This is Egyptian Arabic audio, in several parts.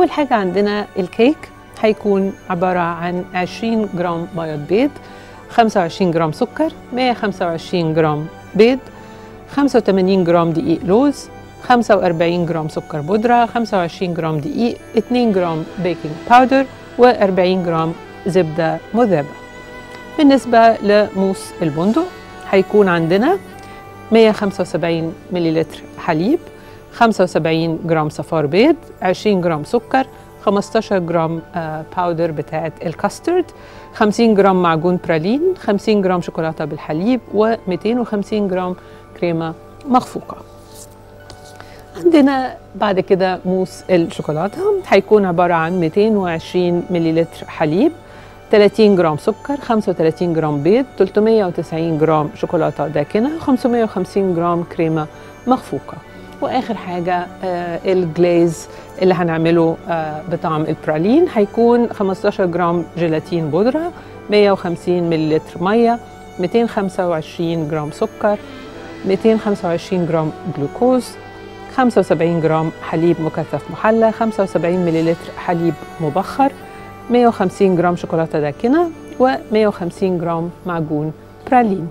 اول حاجه عندنا الكيك هيكون عباره عن 20 جرام بياض بيض 25 جرام سكر 125 جرام بيض 85 جرام دقيق لوز 45 جرام سكر بودرة 25 جرام دقيق 2 جرام بيكنج باودر و40 جرام زبدة مذابة بالنسبة لموس البندق هيكون عندنا 175 مليلتر حليب 75 جرام صفار بيض 20 جرام سكر 15 جرام آه باودر بتاعة الكاسترد 50 جرام معجون برالين 50 جرام شوكولاتة بالحليب و250 جرام كريمة مخفوقة عندنا بعد كده موس الشوكولاتة هيكون عبارة عن 220 مليلتر حليب 30 جرام سكر 35 جرام بيض 390 جرام شوكولاتة داكنة 550 جرام كريمة مخفوقة واخر حاجه آه الجليز اللي هنعمله آه بطعم البرالين هيكون 15 جرام جيلاتين بودره 150 مللتر ميه 225 جرام سكر 225 جرام جلوكوز 75 جرام حليب مكثف محلى 75 مللتر حليب مبخر 150 جرام شوكولاته داكنه و150 جرام معجون برالين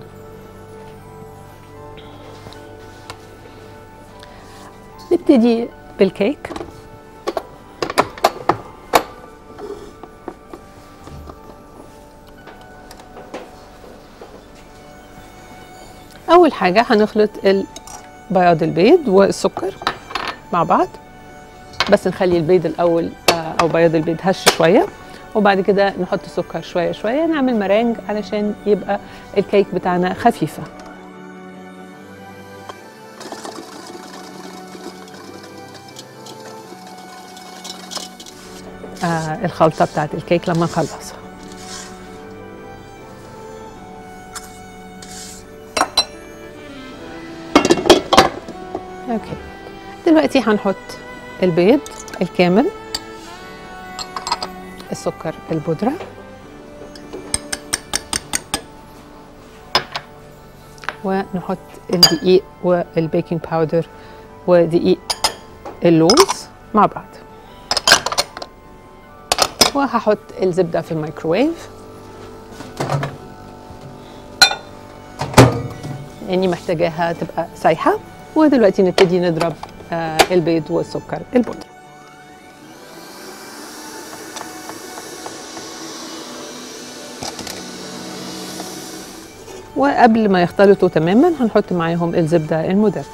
نبتدي بالكيك أول حاجة هنخلط بياض البيض والسكر مع بعض بس نخلي البيض الأول أو بياض البيض هش شوية وبعد كده نحط سكر شوية شوية نعمل مرانج علشان يبقى الكيك بتاعنا خفيفة آه الخلطة بتاعت الكيك لما نخلصها اوكي دلوقتي هنحط البيض الكامل السكر البودرة ونحط الدقيق والبيكنج باودر ودقيق اللوز مع بعض وهحط الزبدة في الميكروويف لاني محتاجاها تبقى سايحة ودلوقتي نبتدي نضرب آه البيض والسكر البودرة وقبل ما يختلطوا تماما هنحط معاهم الزبدة المذابة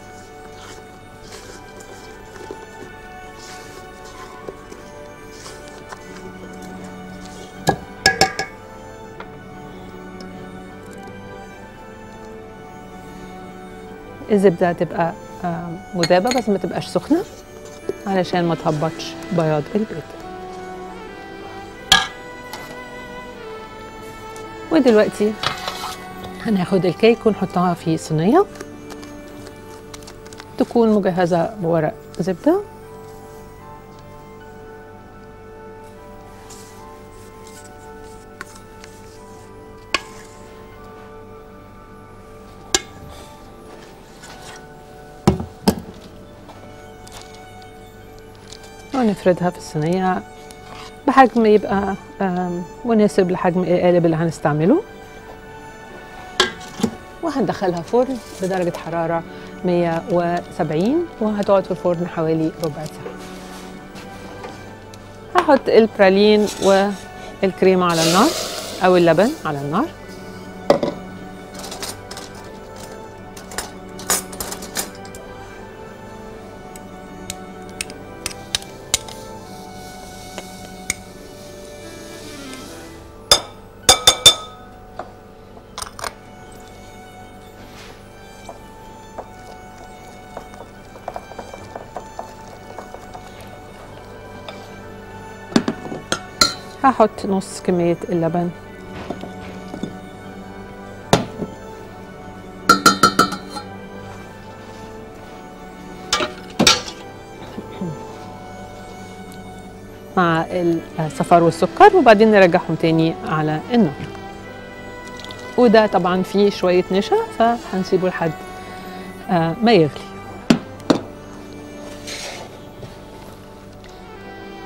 الزبده تبقى مذابه بس ما تبقاش سخنه علشان ما تهبطش بياض البيض ودلوقتي هناخد الكيك ونحطها في صينيه تكون مجهزه بورق زبده ونفردها في الصينية بحجم يبقى مناسب لحجم القالب اللي هنستعمله وهندخلها فرن بدرجة حرارة 170 وهتقعد في الفرن حوالي ربع ساعة هحط البرالين والكريمة على النار أو اللبن على النار هحط نص كمية اللبن مع الصفار والسكر وبعدين نرجعهم تاني على النار وده طبعا فيه شوية نشا فهنسيبه لحد ما يغلي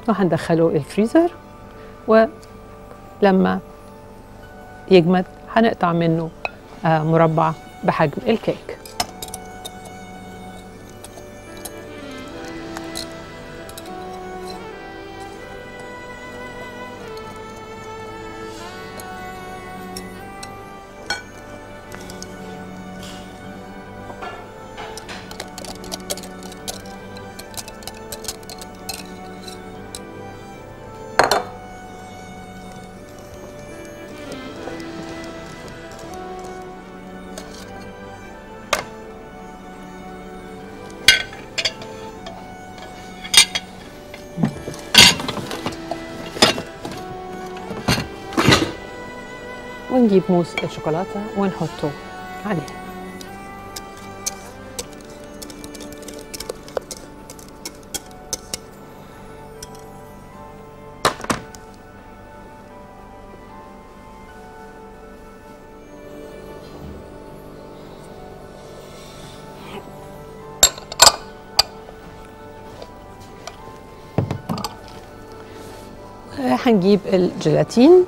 وهندخله الفريزر ولما يجمد هنقطع منه آه، مربع بحجم الكيك ونجيب موس الشوكولاتة ونحطه عليه هنجيب الجيلاتين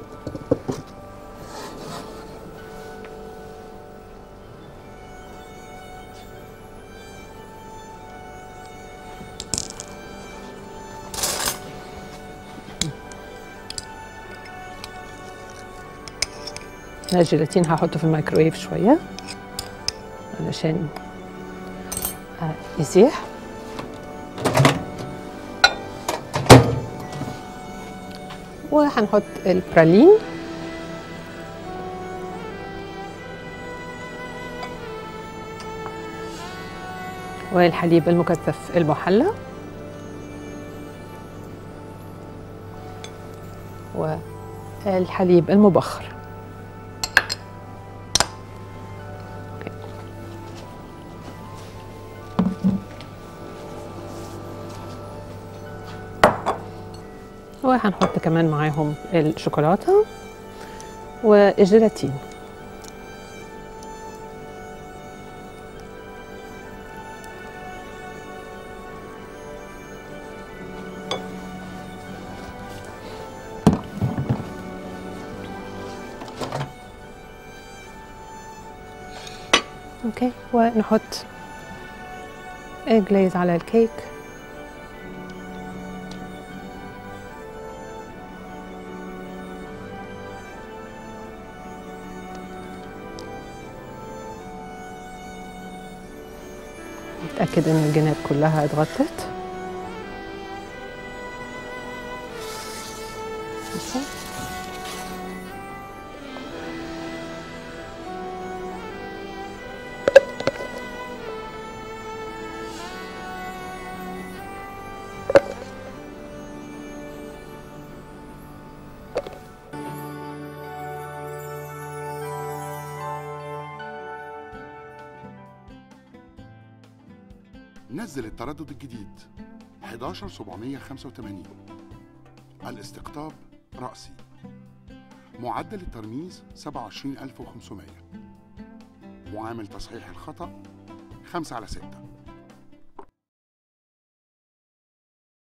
هنا الجيلاتين هحطه في الميكرويف شوية علشان آه، يسيح وهنحط البرالين والحليب المكثف المحلى والحليب المبخر وهنحط كمان معاهم الشوكولاتة والجيلاتين اوكي ونحط الجليز على الكيك نتأكد إن الجناب كلها اتغطت ماشي. نزل التردد الجديد 11785 الاستقطاب رأسي معدل الترميز 27500 معامل تصحيح الخطأ 5 على 6